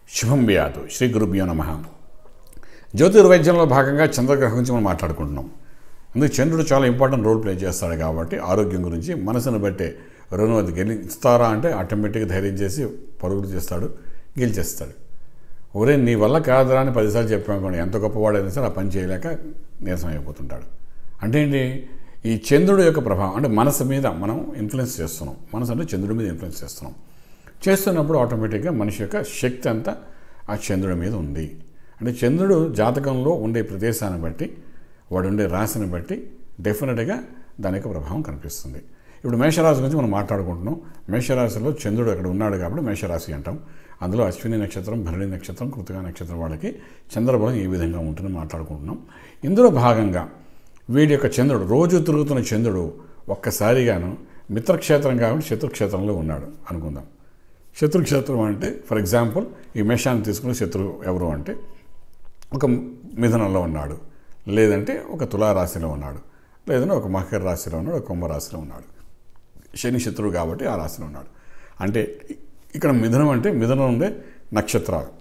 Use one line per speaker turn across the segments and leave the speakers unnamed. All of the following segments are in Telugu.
శుభం బియాతు శ్రీ గురుభ్యో నమ జ్యోతిర్వైద్యంలో భాగంగా చంద్రగ్రహం గురించి మనం మాట్లాడుకుంటున్నాం అందుకు చంద్రుడు చాలా ఇంపార్టెంట్ రోల్ ప్లే చేస్తాడు కాబట్టి ఆరోగ్యం గురించి మనసును బట్టే రెండు అది గెలిస్తారా అంటే ఆటోమేటిక్గా ధైర్యం చేసి పరుగులు చేస్తాడు గెలిచేస్తాడు ఒరే నీ వల్ల కాదురా అని పదిసార్లు చెప్పామనుకోండి ఎంత గొప్పవాడైనా సరే ఆ పని చేయలేక నీరసం అయిపోతుంటాడు అంటే ఏంటి ఈ చంద్రుడు యొక్క ప్రభావం అంటే మనసు మీద మనం ఇన్ఫ్లుయెన్స్ చేస్తున్నాం మనసు అంటే చంద్రుడి మీద ఇన్ఫ్లుయెన్స్ చేస్తున్నాం చేస్తున్నప్పుడు ఆటోమేటిక్గా మనిషి యొక్క శక్తి అంతా ఆ చంద్రుడి మీద ఉంది అంటే చంద్రుడు జాతకంలో ఉండే ప్రదేశాన్ని బట్టి వాడు ఉండే రాశిని బట్టి డెఫినెట్గా దాని యొక్క ప్రభావం కనిపిస్తుంది ఇప్పుడు మేషరాశి గురించి మనం మాట్లాడుకుంటున్నాం మేషరాశిలో చంద్రుడు అక్కడ ఉన్నాడు కాబట్టి మేషరాశి అంటాం అందులో అశ్విని నక్షత్రం భరణి నక్షత్రం కృతిక నక్షత్రం వాళ్ళకి చంద్రబలం ఏ విధంగా ఉంటుందని మాట్లాడుకుంటున్నాం ఇందులో భాగంగా వీడి యొక్క చంద్రుడు రోజు తిరుగుతున్న చంద్రుడు ఒక్కసారిగాను మిత్రక్షేత్రం కాబట్టి శత్రుక్షేత్రంలో ఉన్నాడు అనుకుందాం శత్రుక్షేత్రం అంటే ఫర్ ఎగ్జాంపుల్ ఈ మేషాన్ని తీసుకుని శత్రువు ఎవరు అంటే ఒక మిథునంలో ఉన్నాడు లేదంటే ఒక తులారాశిలో ఉన్నాడు లేదంటే ఒక మకర రాశిలో ఉన్నాడు ఒక కుంభరాశిలో ఉన్నాడు శని శత్రువు కాబట్టి ఆ రాశిలో ఉన్నాడు అంటే ఇక్కడ మిథునం అంటే మిథునం ఉండే నక్షత్రాలు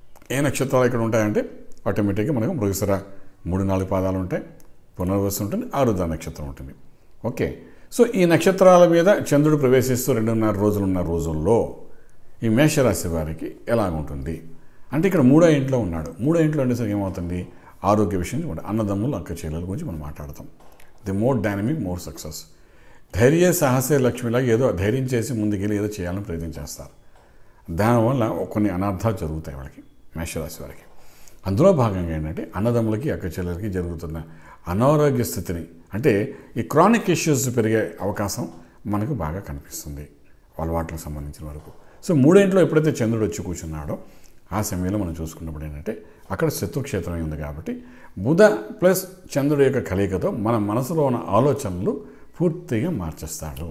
ఏ నక్షత్రాలు ఇక్కడ ఉంటాయంటే ఆటోమేటిక్గా మనకు మృగశిర మూడు నాలుగు పాదాలు ఉంటాయి పునర్వసు ఉంటుంది ఆరుద్ర నక్షత్రం ఉంటుంది ఓకే సో ఈ నక్షత్రాల మీద చంద్రుడు ప్రవేశిస్తూ రెండున్నర రోజులున్న రోజుల్లో ఈ మేషరాశి వారికి ఎలాగుంటుంది అంటే ఇక్కడ మూడో ఇంట్లో ఉన్నాడు మూడో ఇంట్లో ఉండేసరికి ఏమవుతుంది ఆరోగ్య విషయం కూడా అన్నదమ్ములు అక్క చెల్లెల గురించి మనం మాట్లాడతాం the more dynamic more success ధైర్య సాహసే లక్ష్మిలాగా ఏదో ధైర్యం చేసి ముందుకెళ్ళి ఏదో చేయాలని ప్రయత్నం చేస్తారు దానివల్ల కొన్ని అనర్థాలు జరుగుతాయి వాళ్ళకి మేషరాశి వారికి అందులో భాగంగా ఏంటంటే అన్నదమ్ములకి అక్క చెల్లెలకి జరుగుతున్న అనారోగ్య స్థితిని అంటే ఈ క్రానిక్ ఇష్యూస్ పెరిగే అవకాశం మనకు బాగా కనిపిస్తుంది అలవాట్లకు సంబంధించిన వరకు సో మూడేంట్లో ఎప్పుడైతే చంద్రుడు వచ్చి కూర్చున్నాడో ఆ సమయంలో మనం చూసుకున్నప్పుడు ఏంటంటే అక్కడ శత్రుక్షేత్రం ఉంది కాబట్టి బుధ ప్లస్ చంద్రుడి యొక్క కలయికతో మన మనసులో ఉన్న ఆలోచనలు పూర్తిగా మార్చేస్తాడు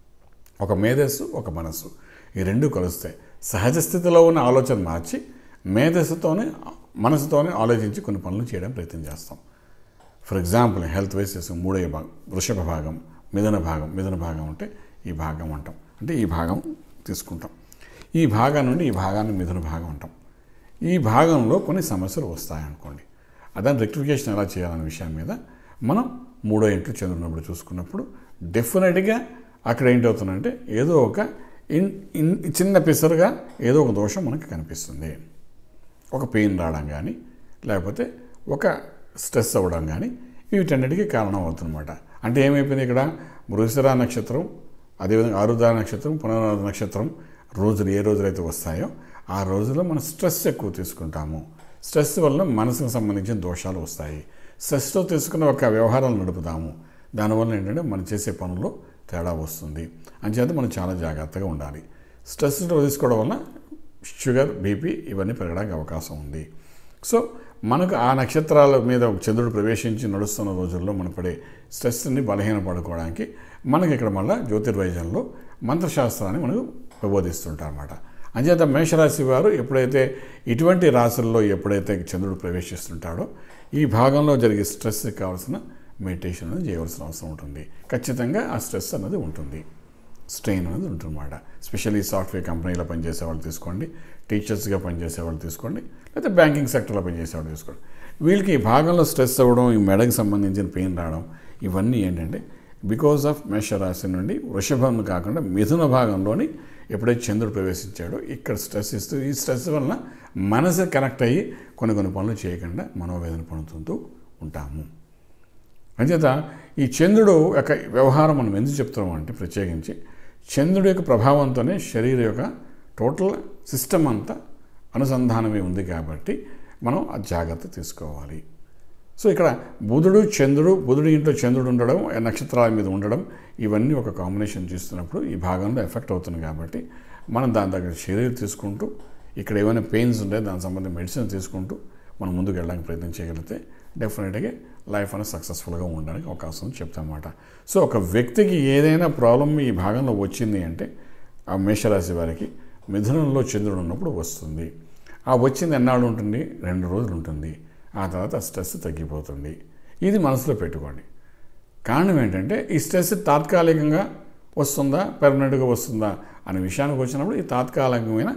ఒక మేధస్సు ఒక మనస్సు ఈ రెండు కలుస్తాయి సహజ స్థితిలో ఉన్న ఆలోచన మార్చి మేధస్సుతోనే మనసుతోనే ఆలోచించి కొన్ని పనులు చేయడం ప్రయత్నం చేస్తాం ఫర్ ఎగ్జాంపుల్ హెల్త్ వైస్ చేసే మూడో భాగం వృషభ భాగం మిథున భాగం మిథున భాగం అంటే ఈ భాగం అంటాం అంటే ఈ భాగం తీసుకుంటాం ఈ భాగం నుండి ఈ భాగాన్ని మిథున భాగం అంటాం ఈ భాగంలో కొన్ని సమస్యలు వస్తాయనుకోండి దాని రెక్టిఫికేషన్ ఎలా చేయాలనే విషయం మీద మనం మూడో ఇంట్లో చంద్రున్నప్పుడు చూసుకున్నప్పుడు డెఫినెట్గా అక్కడ ఏంటవుతుందంటే ఏదో ఒక ఇన్ ఇన్ చిన్న పిసరుగా ఏదో ఒక దోషం మనకు కనిపిస్తుంది ఒక పెయిన్ రావడం కానీ లేకపోతే ఒక స్ట్రెస్ అవ్వడం కానీ వీటన్నిటికీ కారణం అవుతుందన్నమాట అంటే ఏమైపోయింది ఇక్కడ మృగశిర నక్షత్రం అదేవిధంగా ఆరుద్ర నక్షత్రం పునరారుద్ర నక్షత్రం రోజులు ఏ రోజులైతే వస్తాయో ఆ రోజుల్లో మనం స్ట్రెస్ ఎక్కువ తీసుకుంటాము స్ట్రెస్ వల్ల మనసుకు సంబంధించిన దోషాలు వస్తాయి స్ట్రెస్తో తీసుకున్న ఒక వ్యవహారాలు నడుపుతాము దానివల్ల ఏంటంటే మనం చేసే పనుల్లో తేడా వస్తుంది అంచేత మనం చాలా జాగ్రత్తగా ఉండాలి స్ట్రెస్ తీసుకోవడం వల్ల షుగర్ బీపీ ఇవన్నీ పెరగడానికి అవకాశం ఉంది సో మనకు ఆ నక్షత్రాల మీద చంద్రుడు ప్రవేశించి నడుస్తున్న రోజుల్లో మనం పడే స్ట్రెస్ని బలహీనపడుకోవడానికి మనకి ఇక్కడ మళ్ళీ జ్యోతిర్వైద్యంలో మంత్రశాస్త్రాన్ని మనకు ప్రబోధిస్తుంటారు అనమాట అంచేత మేషరాశి వారు ఎప్పుడైతే ఇటువంటి రాశుల్లో ఎప్పుడైతే చంద్రుడు ప్రవేశిస్తుంటాడో ఈ భాగంలో జరిగే స్ట్రెస్కి కావాల్సిన మెడిటేషన్ అనేది చేయవలసిన అవసరం ఉంటుంది ఖచ్చితంగా ఆ స్ట్రెస్ అనేది ఉంటుంది స్ట్రెయిన్ అనేది ఉంటుందన్నమాట స్పెషల్లీ సాఫ్ట్వేర్ కంపెనీలో పనిచేసే వాళ్ళు తీసుకోండి టీచర్స్గా పనిచేసే వాళ్ళు తీసుకోండి లేకపోతే బ్యాంకింగ్ సెక్టర్లో పనిచేసే వాళ్ళు తీసుకోండి వీళ్ళకి ఈ భాగంలో స్ట్రెస్ అవ్వడం ఈ మెడకి సంబంధించిన పెయిన్ రావడం ఇవన్నీ ఏంటంటే బికాజ్ ఆఫ్ మేషరాశి నుండి వృషభం కాకుండా మిథున భాగంలోని ఎప్పుడైతే చంద్రుడు ప్రవేశించాడో ఇక్కడ స్ట్రెస్ ఇస్తూ ఈ స్ట్రెస్ వలన మనసు కనెక్ట్ అయ్యి కొన్ని కొన్ని పనులు చేయకుండా మనోవేదన పొందుతూ ఉంటాము అంచేత ఈ చంద్రుడు యొక్క వ్యవహారం మనం ఎందుకు చెప్తున్నాం అంటే ప్రత్యేకించి చంద్రుడి యొక్క ప్రభావంతోనే శరీరం యొక్క టోటల్ సిస్టమ్ అంతా అనుసంధానమే ఉంది కాబట్టి మనం ఆ జాగ్రత్త తీసుకోవాలి సో ఇక్కడ బుధుడు చంద్రుడు బుధుడి ఇంట్లో చంద్రుడు ఉండడం నక్షత్రాల మీద ఉండడం ఇవన్నీ ఒక కాంబినేషన్ చూస్తున్నప్పుడు ఈ భాగంలో ఎఫెక్ట్ అవుతుంది కాబట్టి మనం దాని దగ్గర చర్యలు తీసుకుంటూ ఇక్కడ ఏమైనా పెయిన్స్ ఉంటే దానికి సంబంధించిన మెడిసిన్ తీసుకుంటూ మనం ముందుకు వెళ్ళడానికి ప్రయత్నం చేయగలిగితే డెఫినెట్గా లైఫ్ అనేది సక్సెస్ఫుల్గా ఉండడానికి అవకాశం చెప్తామన్నమాట సో ఒక వ్యక్తికి ఏదైనా ప్రాబ్లం ఈ భాగంలో వచ్చింది అంటే ఆ మేషరాశి వారికి మిథునంలో చంద్రుడు ఉన్నప్పుడు వస్తుంది ఆ వచ్చింది ఎన్నాళ్ళు ఉంటుంది రెండు రోజులు ఉంటుంది ఆ తర్వాత స్ట్రెస్ తగ్గిపోతుంది ఇది మనసులో పెట్టుకోండి కారణం ఏంటంటే ఈ స్ట్రెస్ తాత్కాలికంగా వస్తుందా పెర్మనెంట్గా వస్తుందా అనే విషయానికి వచ్చినప్పుడు ఈ తాత్కాలికమైన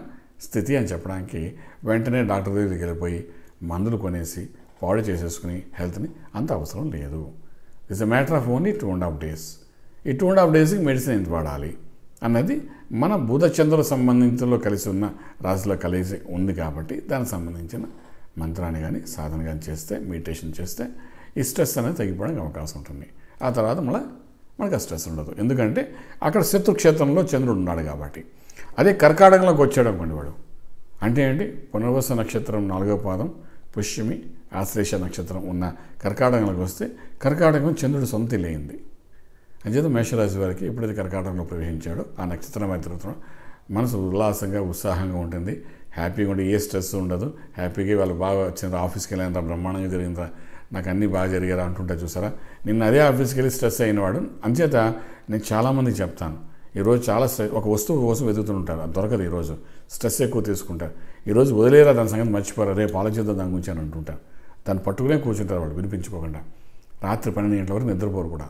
స్థితి అని చెప్పడానికి వెంటనే డాక్టర్ దగ్గరికి వెళ్ళిపోయి మందులు కొనేసి పాడు చేసేసుకుని హెల్త్ని అంత అవసరం లేదు it's a matter of only two and half days ఈ టూ అండ్ హాఫ్ డేస్కి మెడిసిన్ ఎంత వాడాలి అన్నది మన బుధచంద్ర సంబంధించిలో కలిసి ఉన్న రాశిలో కలిసి ఉంది కాబట్టి దానికి సంబంధించిన మంత్రాన్ని కానీ సాధన కానీ చేస్తే మెడిటేషన్ చేస్తే ఈ స్ట్రెస్ అనేది తగ్గిపోవడానికి అవకాశం ఉంటుంది ఆ తర్వాత మళ్ళీ మనకు ఆ స్ట్రెస్ ఉండదు ఎందుకంటే అక్కడ శత్రుక్షేత్రంలో చంద్రుడు ఉన్నాడు కాబట్టి అదే కర్కాటకంలోకి వచ్చాడు అనుకోండి వాడు అంటే ఏంటి పునర్వస నక్షత్రం నాలుగో పాదం పుష్యమి ఆశ్లేష నక్షత్రం ఉన్న కర్కాటకంలోకి వస్తే కర్కాటకం చంద్రుడు సొంత లేయింది అంచేత మేషరాశి వారికి ఎప్పుడైతే కర్కాటకంలో ప్రవేశించాడో ఆ నక్షత్రం మీద తిరుగుతున్నాం మనసు ఉల్లాసంగా ఉత్సాహంగా ఉంటుంది హ్యాపీగా ఉండి ఏ స్ట్రెస్ ఉండదు హ్యాపీగా వాళ్ళు బాగా వచ్చిన ఆఫీస్కి వెళ్ళినరా బ్రహ్మాండంగా జరిగిందిరా నాకు అన్నీ బాగా జరిగారా అంటుంటా చూసారా నిన్న అదే ఆఫీస్కి వెళ్ళి స్ట్రెస్ అయినవాడు అంచేత నేను చాలామందికి చెప్తాను ఈరోజు చాలా స్ట్రెస్ ఒక వస్తువు కోసం వెతుకుతుంటారు అది దొరకదు ఈరోజు స్ట్రెస్ ఎక్కువ తీసుకుంటారు ఈరోజు వదిలేరా దాని సంగతి మర్చిపోరా రేపు ఆలోచిద్దాం దాని గురించి అని అంటుంటారు దాన్ని పట్టుకునే కూర్చుంటారు వాళ్ళు వినిపించుకోకుండా రాత్రి పన్నెండు గంటల వరకు నిద్రపోరు కూడా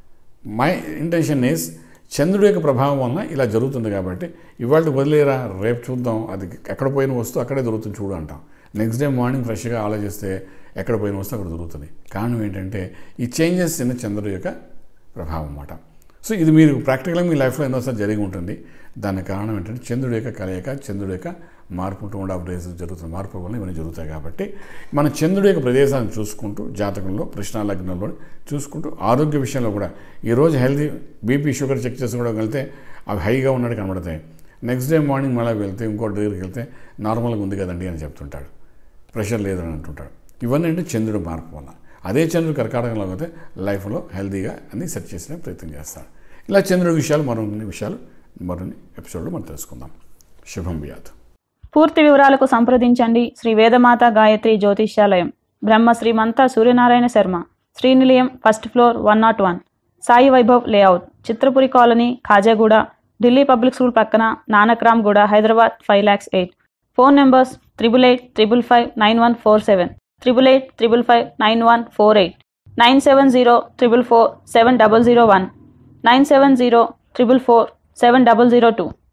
మై ఇంటెన్షన్ ఈస్ చంద్రుడి యొక్క ప్రభావం వలన ఇలా జరుగుతుంది కాబట్టి ఇవాళ వదిలేరా రేపు చూద్దాం అది ఎక్కడ పోయిన వస్తువు అక్కడే దొరుకుతుంది చూడు అంటాం నెక్స్ట్ డే మార్నింగ్ ఫ్రెష్గా ఆలోచిస్తే ఎక్కడ పోయిన వస్తువు అక్కడ దొరుకుతుంది కారణం ఏంటంటే ఈ చేంజెస్ చిన్న చంద్రుడి యొక్క ప్రభావం అన్నమాట సో ఇది మీరు ప్రాక్టికల్గా మీ లైఫ్లో ఎన్నోసార్లు జరిగి ఉంటుంది దానికి కారణం ఏంటంటే చంద్రుడి యొక్క కలయిక చంద్రుడి యొక్క మార్పు టూ అండ్ హాఫ్ డేస్ జరుగుతున్న మార్పు వల్ల ఇవన్నీ జరుగుతాయి కాబట్టి మన చంద్రుడి యొక్క ప్రదేశాన్ని చూసుకుంటూ జాతకంలో కృష్ణా లగ్నంలో చూసుకుంటూ ఆరోగ్య విషయంలో కూడా ఈరోజు హెల్తీ బీపీ షుగర్ చెక్ చేసుకోవడం వెళ్తే అవి హైగా ఉన్నట్టు కనబడతాయి నెక్స్ట్ డే మార్నింగ్ మళ్ళీ వెళ్తే ఇంకో దగ్గరికి వెళ్తే నార్మల్గా ఉంది కదండి అని చెప్తుంటాడు ప్రెషర్ లేదని అంటుంటాడు ఇవన్నీ అంటే చంద్రుడు మార్పు వల్ల అదే చంద్రుడు కర్కాటకంలో అయితే లైఫ్లో హెల్తీగా అన్ని సెట్ చేసిన ప్రయత్నం చేస్తాడు ఇలా చంద్రుడి విషయాలు మరిన్ని విషయాలు మరిన్ని ఎపిసోడ్లో మనం తెలుసుకుందాం శుభం వ్యాధ్
పూర్తి వివరాలకు సంప్రదించండి Shri Vedamata Gayatri Jyotishyalayam Brahma Srimantha Suryanarayana Sharma Srinilayam first floor one not one Sai Vaibhav layout Chitrapuri colony Khajaguda Delhi public school పక్కన Nanakramguda Hyderabad five lakhs eight phone numbers triple eight triple five nine one four seven triple eight triple five nine one four eight nine seven zero triple four seven double zero one nine seven zero triple four seven double zero two